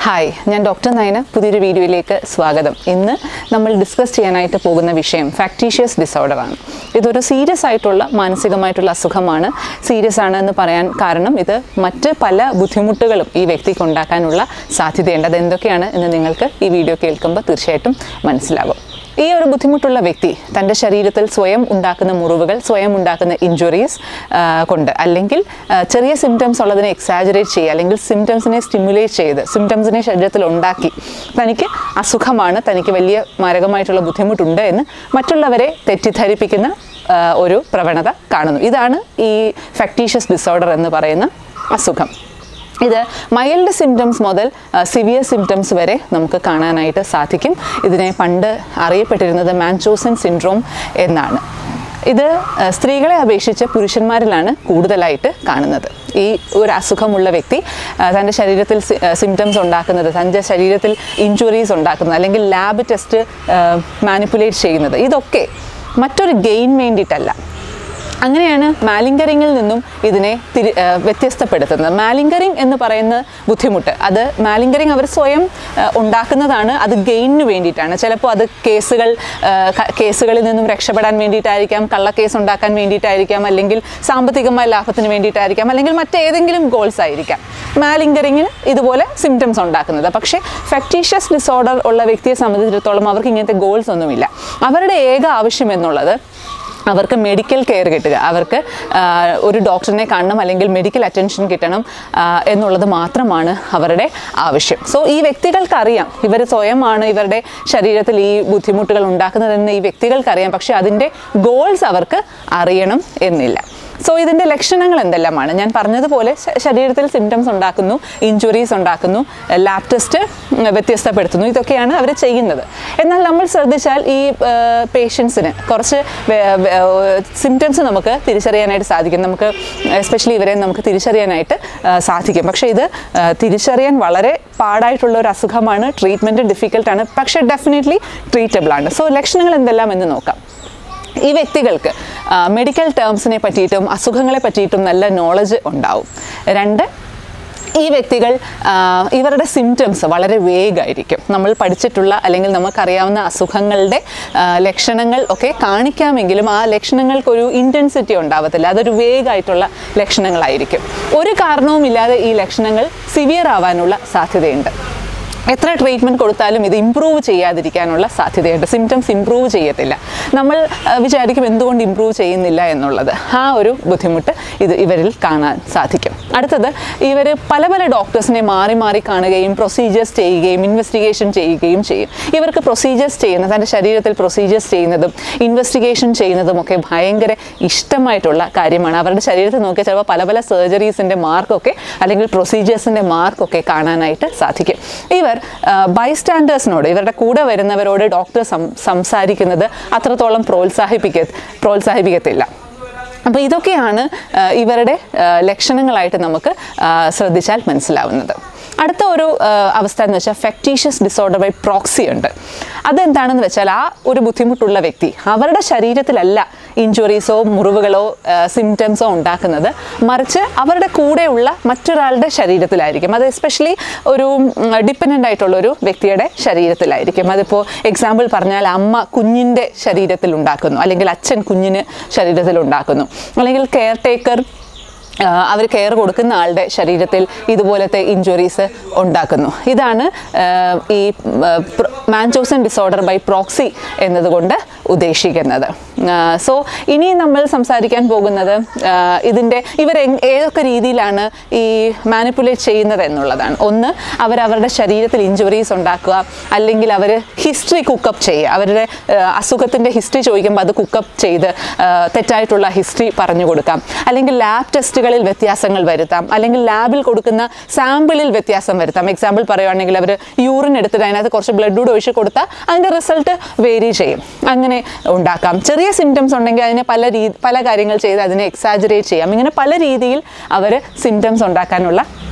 hi ഞാൻ doctor Nayana പുതിയൊരു വീഡിയോയിലേക്ക് സ്വാഗതം ഇന്ന് നമ്മൾ ഡിസ്കസ് ചെയ്യാനായിട്ട് പോകുന്ന വിഷയം ഫാക്ടീഷ്യസ് ഡിസോർഡർ ആണ് ഇതൊരു സീരിയസ് ആയിട്ടുള്ള മാനസികമായിട്ടുള്ള അസുഖമാണ് സീരിയസ് ആണ് എന്ന് പറയാൻ കാരണം ഇത് മറ്റ് പല ബുദ്ധിമുട്ടുകളും ഈ വ്യക്തിക്ക് ഉണ്ടാക്കാനുള്ള സാധ്യതയുണ്ട് അത് എന്തൊക്കെയാണ് എന്ന് നിങ്ങൾക്ക് ഈ വീഡിയോ കേൾക്കുമ്പോൾ തീർച്ചയായിട്ടും മനസ്സിലാകും ഈ ഒരു ബുദ്ധിമുട്ടുള്ള വ്യക്തി തൻ്റെ ശരീരത്തിൽ സ്വയം ഉണ്ടാക്കുന്ന മുറിവുകൾ സ്വയം ഉണ്ടാക്കുന്ന ഇഞ്ചുറീസ് കൊണ്ട് അല്ലെങ്കിൽ ആ, ചെറിയ സിംറ്റംസ് ഉള്ളതിനെ എക്സാജറേറ്റ് ചെയ്യുക അല്ലെങ്കിൽ സിംറ്റംസിനെ സ്റ്റിമുലേറ്റ് ചെയ്ത് സിംറ്റംസിനെ ശരീരത്തിൽ ഉണ്ടാക്കി തനിക്ക് അസുഖമാണ് തനിക്ക് വലിയ മാരകമായിട്ടുള്ള ബുദ്ധിമുട്ടുണ്ട് എന്ന് മറ്റുള്ളവരെ തെറ്റിദ്ധരിപ്പിക്കുന്ന ആ, ഒരു പ്രവണത കാണുന്നു ഇതാണ് ഈ ഫാക്ടീഷ്യസ് ഡിസോർഡർ എന്ന് പറയുന്ന അസുഖം ഇത് മൈൽഡ് സിംറ്റംസ് മുതൽ സിവിയർ സിംറ്റംസ് വരെ നമുക്ക് കാണാനായിട്ട് സാധിക്കും ഇതിനെ പണ്ട് അറിയപ്പെട്ടിരുന്നത് മാൻചോസൻ സിൻഡ്രോം എന്നാണ് ഇത് ആ, സ്ത്രീകളെ അപേക്ഷിച്ച് പുരുഷന്മാരിലാണ് കൂടുതലായിട്ട് കാണുന്നത് ഈ ഒരു അസുഖമുള്ള വ്യക്തി ആ, തൻ്റെ ശരീരത്തിൽ സിംറ്റംസ് ഉണ്ടാക്കുന്നത് തൻ്റെ ശരീരത്തിൽ ഇഞ്ചുറീസ് ഉണ്ടാക്കുന്നത് അല്ലെങ്കിൽ ലാബ് ടെസ്റ്റ് മാനിപ്പുലേറ്റ് ചെയ്യുന്നത് ഇതൊക്കെ മറ്റൊരു ഗെയിൻ വേണ്ടിയിട്ടല്ല അങ്ങനെയാണ് മാലിങ്കറിങ്ങിൽ നിന്നും ഇതിനെ തിരി ആ, വ്യത്യസ്തപ്പെടുത്തുന്നത് മാലിങ്കറിങ് എന്ന് പറയുന്ന ബുദ്ധിമുട്ട് അത് മാലിങ്കറിങ് അവർ സ്വയം ആ, ഉണ്ടാക്കുന്നതാണ് അത് ഗെയിനിന് വേണ്ടിയിട്ടാണ് ചിലപ്പോൾ അത് കേസുകൾ ആ, ക- കേസുകളിൽ നിന്നും രക്ഷപ്പെടാൻ വേണ്ടിയിട്ടായിരിക്കാം കള്ളക്കേസ് ഉണ്ടാക്കാൻ വേണ്ടിയിട്ടായിരിക്കാം അല്ലെങ്കിൽ സാമ്പത്തികമായ ലാഭത്തിന് വേണ്ടിയിട്ടായിരിക്കാം അല്ലെങ്കിൽ മറ്റേതെങ്കിലും ഗോൾസ് ആയിരിക്കാം മാലിങ്കറിങ്ങിന് ഇതുപോലെ സിംറ്റംസ് ഉണ്ടാക്കുന്നത് പക്ഷേ ഫെക്ടീഷ്യസ് ഡിസോർഡർ ഉള്ള വ്യക്തിയെ സംബന്ധിച്ചിടത്തോളം അവർക്ക് ഇങ്ങനത്തെ ഗോൾസ് ഒന്നുമില്ല അവരുടെ ഏക ആവശ്യം എന്നുള്ളത് അവർക്ക് മെഡിക്കൽ കെയർ കിട്ടുക അവർക്ക് ആ, ഒരു ഡോക്ടറിനെ കാണണം അല്ലെങ്കിൽ മെഡിക്കൽ അറ്റൻഷൻ കിട്ടണം ആ, എന്നുള്ളത് മാത്രമാണ് അവരുടെ ആവശ്യം സോ ഈ വ്യക്തികൾക്കറിയാം ഇവർ സ്വയമാണ് ഇവരുടെ ശരീരത്തിൽ ഈ ബുദ്ധിമുട്ടുകൾ ഉണ്ടാക്കുന്നതെന്ന് ഈ വ്യക്തികൾക്കറിയാം പക്ഷേ അതിൻ്റെ ഗോൾസ് അവർക്ക് അറിയണം എന്നില്ല സോ ഇതിൻ്റെ ലക്ഷണങ്ങൾ എന്തെല്ലാമാണ് ഞാൻ പറഞ്ഞതുപോലെ ശ- ശരീരത്തിൽ സിംറ്റംസ് ഉണ്ടാക്കുന്നു ഇഞ്ചുറീസ് ഉണ്ടാക്കുന്നു ലാബ് ടെസ്റ്റ് വ്യത്യസ്തപ്പെടുത്തുന്നു ഇതൊക്കെയാണ് അവർ ചെയ്യുന്നത് എന്നാൽ നമ്മൾ ശ്രദ്ധിച്ചാൽ ഈ പേഷ്യൻസിന് കുറച്ച് സിംറ്റംസ് നമുക്ക് തിരിച്ചറിയാനായിട്ട് സാധിക്കും നമുക്ക് എസ്പെഷ്യലി ഇവരെ നമുക്ക് തിരിച്ചറിയാനായിട്ട് ആ, സാധിക്കും പക്ഷേ ഇത് ആ, തിരിച്ചറിയാൻ വളരെ പാടായിട്ടുള്ള ഒരു അസുഖമാണ് ട്രീറ്റ്മെൻറ്റ് ഡിഫിക്കൽട്ടാണ് പക്ഷേ ഡെഫിനറ്റ്ലി ട്രീറ്റബിൾ ആണ് സോ ലക്ഷണങ്ങൾ എന്തെല്ലാം എന്ന് നോക്കാം ഈ വ്യക്തികൾക്ക് മെഡിക്കൽ ടേംസിനെ പറ്റിയിട്ടും അസുഖങ്ങളെ പറ്റിയിട്ടും നല്ല നോളജ് ഉണ്ടാവും രണ്ട് ഈ വ്യക്തികൾ ആ, ഇവരുടെ സിംറ്റംസ് വളരെ വേഗമായിരിക്കും നമ്മൾ പഠിച്ചിട്ടുള്ള അല്ലെങ്കിൽ നമുക്കറിയാവുന്ന അസുഖങ്ങളുടെ ആ, ലക്ഷണങ്ങൾ ഒക്കെ കാണിക്കാമെങ്കിലും ആ ലക്ഷണങ്ങൾക്കൊരു ഇൻറ്റൻസിറ്റി ഉണ്ടാവത്തില്ല അതൊരു വേഗമായിട്ടുള്ള ലക്ഷണങ്ങളായിരിക്കും ഒരു കാരണവുമില്ലാതെ ഈ ലക്ഷണങ്ങൾ സിവിയർ ആവാനുള്ള സാധ്യതയുണ്ട് എത്ര ട്രീറ്റ്മെൻറ്റ് കൊടുത്താലും ഇത് ഇമ്പ്രൂവ് ചെയ്യാതിരിക്കാനുള്ള സാധ്യതയുണ്ട് സിംറ്റംസ് ഇമ്പ്രൂവ് ചെയ്യത്തില്ല നമ്മൾ ആ, വിചാരിക്കും എന്തുകൊണ്ട് ഇമ്പ്രൂവ് ചെയ്യുന്നില്ല എന്നുള്ളത് ആ ഒരു ബുദ്ധിമുട്ട് ഇത് ഇവരിൽ കാണാൻ സാധിക്കും അടുത്തത് ഇവർ പല പല ഡോക്ടേഴ്സിനെ മാറി മാറി കാണുകയും പ്രൊസീജിയേഴ്സ് ചെയ്യുകയും ഇൻവെസ്റ്റിഗേഷൻ ചെയ്യുകയും ചെയ്യും ഇവർക്ക് പ്രൊസീജിയേഴ്സ് ചെയ്യുന്നത് തൻ്റെ ശരീരത്തിൽ പ്രൊസീജിയേഴ്സ് ചെയ്യുന്നതും ഇൻവെസ്റ്റിഗേഷൻ ചെയ്യുന്നതും ഒക്കെ ഭയങ്കര ഇഷ്ടമായിട്ടുള്ള കാര്യമാണ് അവരുടെ ശരീരത്തിൽ നോക്കിയാൽ ചിലപ്പോൾ പല പല സർജറീസിൻ്റെ മാർക്കൊക്കെ അല്ലെങ്കിൽ പ്രൊസീജിയേഴ്സിൻ്റെ മാർക്കൊക്കെ കാണാനായിട്ട് സാധിക്കും ഇവർ ബൈസ്റ്റാൻഡേഴ്സിനോട് ഇവരുടെ കൂടെ വരുന്നവരോട് ഡോക്ടർ സം സംസാരിക്കുന്നത് അത്രത്തോളം പ്രോത്സാഹിപ്പിക്ക പ്രോത്സാഹിപ്പിക്കത്തില്ല അപ്പോൾ ഇതൊക്കെയാണ് ആ, ഇവരുടെ ആ, ലക്ഷണങ്ങളായിട്ട് നമുക്ക് ആ, ശ്രദ്ധിച്ചാൽ മനസ്സിലാവുന്നത് അടുത്ത ഒരു ആ, അവസ്ഥ എന്ന് വെച്ചാൽ ഫെക്ടീഷ്യസ് ഡിസോർഡർ ബൈ പ്രോക്സി ഉണ്ട് അതെന്താണെന്ന് വെച്ചാൽ ആ ഒരു ബുദ്ധിമുട്ടുള്ള വ്യക്തി അവരുടെ ശരീരത്തിലല്ല ഇഞ്ചുറീസോ മുറിവുകളോ സിംറ്റംസോ ഉണ്ടാക്കുന്നത് മറിച്ച് അവരുടെ കൂടെയുള്ള മറ്റൊരാളുടെ ശരീരത്തിലായിരിക്കും അത് എസ്പെഷ്യലി ഒരു ഡിപ്പെൻഡൻ്റ് ആയിട്ടുള്ള ഒരു വ്യക്തിയുടെ ശരീരത്തിലായിരിക്കും അതിപ്പോൾ എക്സാമ്പിൾ പറഞ്ഞാൽ അമ്മ കുഞ്ഞിൻ്റെ ശരീരത്തിൽ ഉണ്ടാക്കുന്നു അല്ലെങ്കിൽ അച്ഛൻ കുഞ്ഞിന് ശരീരത്തിൽ ഉണ്ടാക്കുന്നു അല്ലെങ്കിൽ കെയർ ടേക്കർ അവർ കെയർ കൊടുക്കുന്ന ആളുടെ ശരീരത്തിൽ ഇതുപോലത്തെ ഇഞ്ചുറീസ് ഉണ്ടാക്കുന്നു ഇതാണ് ആ, ഈ മാൻചോസൻ ഡിസോർഡർ ബൈ പ്രോക്സി എന്നതുകൊണ്ട് ഉദ്ദേശിക്കുന്നത് സോ ഇനി നമ്മൾ സംസാരിക്കാൻ പോകുന്നത് ആ, ഇതിൻ്റെ ഇവർ ഏതൊക്കെ രീതിയിലാണ് ഈ മാനിപ്പുലേറ്റ് ചെയ്യുന്നത് എന്നുള്ളതാണ് ഒന്ന് അവർ അവരുടെ ശരീരത്തിൽ ഇഞ്ചുറീസ് ഉണ്ടാക്കുക അല്ലെങ്കിൽ അവർ ഹിസ്റ്ററി കുക്കപ്പ് ചെയ്യുക അവരുടെ അസുഖത്തിൻ്റെ ഹിസ്റ്ററി ചോദിക്കുമ്പോൾ അത് കുക്കപ്പ് ചെയ്ത് ആ, തെറ്റായിട്ടുള്ള ഹിസ്റ്ററി പറഞ്ഞു കൊടുക്കാം അല്ലെങ്കിൽ ലാബ് ടെസ്റ്റുകളിൽ വ്യത്യാസങ്ങൾ വരുത്താം അല്ലെങ്കിൽ ലാബിൽ കൊടുക്കുന്ന സാമ്പിളിൽ വ്യത്യാസം വരുത്താം എക്സാമ്പിൾ പറയുവാണെങ്കിൽ അവർ യൂറിൻ എടുത്തിട്ട് അതിനകത്ത് കുറച്ച് ബ്ലഡ് കൂടെ ഒഴിച്ച് കൊടുത്താൽ അതിൻ്റെ റിസൾട്ട് വേരി ചെയ്യും അങ്ങനെ ഉണ്ടാക്കാം ചെറിയ സിംറ്റംസ് ഉണ്ടെങ്കിൽ അതിനെ പല രീതി പല കാര്യങ്ങൾ ചെയ്ത് അതിനെ എക്സാജറേറ്റ് ചെയ്യാം ഇങ്ങനെ പല രീതിയിൽ അവർ സിംറ്റംസ് ഉണ്ടാക്കാനുള്ള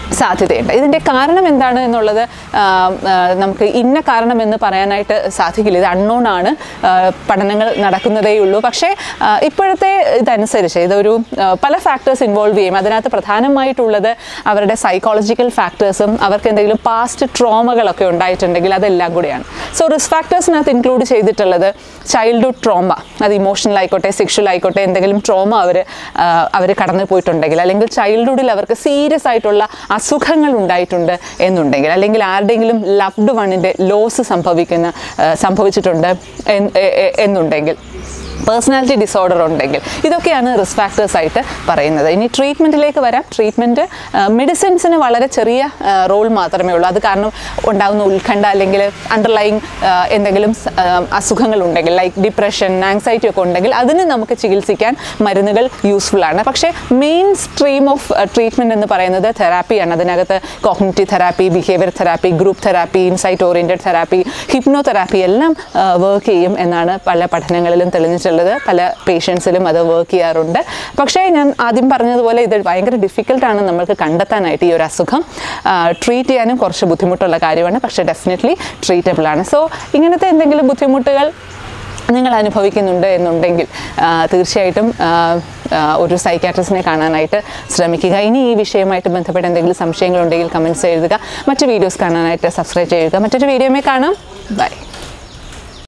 സാധ്യതയുണ്ട് ഇതിൻ്റെ കാരണം എന്താണ് എന്നുള്ളത് ആ, ആ, നമുക്ക് ഇന്ന കാരണം എന്ന് പറയാനായിട്ട് സാധിക്കില്ല ഇത് അൺനോൺ ആണ് ആ, പഠനങ്ങൾ നടക്കുന്നതേ ഉള്ളൂ പക്ഷേ ആ, ഇപ്പോഴത്തെ ഇതനുസരിച്ച് ഇതൊരു ആ, പല ഫാക്ടേഴ്സ് ഇൻവോൾവ് ചെയ്യും അതിനകത്ത് പ്രധാനമായിട്ടുള്ളത് അവരുടെ സൈക്കോളജിക്കൽ ഫാക്ടേഴ്സും അവർക്ക് എന്തെങ്കിലും പാസ്റ്റ് ട്രോമകളൊക്കെ ഉണ്ടായിട്ടുണ്ടെങ്കിൽ അതെല്ലാം കൂടിയാണ് സോ റിസ്ക് ഫാക്ടേഴ്സിനകത്ത് ഇൻക്ലൂഡ് ചെയ്തിട്ടുള്ളത് ചൈൽഡ്ഹുഡ് ട്രോമ അത് ഇമോഷണൽ ആയിക്കോട്ടെ സെക്ഷൽ ആയിക്കോട്ടെ എന്തെങ്കിലും ട്രോമ അവർ അവർ കടന്നു പോയിട്ടുണ്ടെങ്കിൽ അല്ലെങ്കിൽ ചൈൽഡ്ഹുഡിൽ അവർക്ക് സീരിയസ് ആയിട്ടുള്ള അസുഖങ്ങൾ ഉണ്ടായിട്ടുണ്ട് എന്നുണ്ടെങ്കിൽ അല്ലെങ്കിൽ ആരുടെയെങ്കിലും ലവ്ഡ് വണ്ണിൻ്റെ ലോസ് സംഭവിക്കുന്ന ആ, സംഭവിച്ചിട്ടുണ്ട് എന്ന് എ- എ- എന്നുണ്ടെങ്കിൽ പേഴ്സണാലിറ്റി ഡിസോർഡർ ഉണ്ടെങ്കിൽ ഇതൊക്കെയാണ് റിസ്ക് ഫാക്ടേഴ്സ് ആയിട്ട് പറയുന്നത് ഇനി ട്രീറ്റ്മെൻറ്റിലേക്ക് വരാം ട്രീറ്റ്മെൻറ്റ് മെഡിസിൻസിന് വളരെ ചെറിയ റോൾ മാത്രമേ ഉള്ളൂ അത് കാരണം ഉണ്ടാകുന്ന ഉത്കണ്ഠ അല്ലെങ്കിൽ അണ്ടർലൈങ് എന്തെങ്കിലും സ- ആ, അസുഖങ്ങൾ ഉണ്ടെങ്കിൽ ലൈക്ക് ഡിപ്രഷൻ ആങ്സൈറ്റി ഒക്കെ ഉണ്ടെങ്കിൽ അതിന് നമുക്ക് ചികിത്സിക്കാൻ മരുന്നുകൾ യൂസ്ഫുൾ ആണ് പക്ഷേ മെയിൻ സ്ട്രീം ഓഫ് ട്രീറ്റ്മെൻറ്റ് എന്ന് പറയുന്നത് തെറാപ്പിയാണ് അതിനകത്ത് cognitive therapy behaviour therapy group therapy insight oriented therapy hypnotherapy എല്ലാം വർക്ക് ചെയ്യും എന്നാണ് പല പഠനങ്ങളിലും തെളിഞ്ഞിട്ടുള്ളത് പല പേഷ്യൻസിലും അത് വർക്ക് ചെയ്യാറുണ്ട് പക്ഷേ ഞാൻ ആദ്യം പറഞ്ഞതുപോലെ ഇത് ഭയങ്കര ഡിഫിക്കൽട്ടാണ് നമ്മൾക്ക് കണ്ടെത്താനായിട്ട് ഈ ഒരു അസുഖം ട്രീറ്റ് ചെയ്യാനും കുറച്ച് ബുദ്ധിമുട്ടുള്ള കാര്യമാണ് പക്ഷേ ഡെഫിനറ്റ്ലി ട്രീറ്റബിൾ ആണ് സോ ഇങ്ങനത്തെ എന്തെങ്കിലും ബുദ്ധിമുട്ടുകൾ നിങ്ങൾ അനുഭവിക്കുന്നുണ്ട് എന്നുണ്ടെങ്കിൽ ആ, തീർച്ചയായിട്ടും ആ, ആ, ഒരു സൈക്കാട്രിസ്റ്റിനെ കാണാനായിട്ട് ശ്രമിക്കുക ഇനി ഈ വിഷയവുമായിട്ട് ബന്ധപ്പെട്ട് എന്തെങ്കിലും സംശയങ്ങളുണ്ടെങ്കിൽ കമൻറ്റ്സ് എഴുതുക മറ്റ് വീഡിയോസ് കാണാനായിട്ട് സബ്സ്ക്രൈബ് ചെയ്യുക മറ്റൊരു വീഡിയോമേ കാണാം ബൈ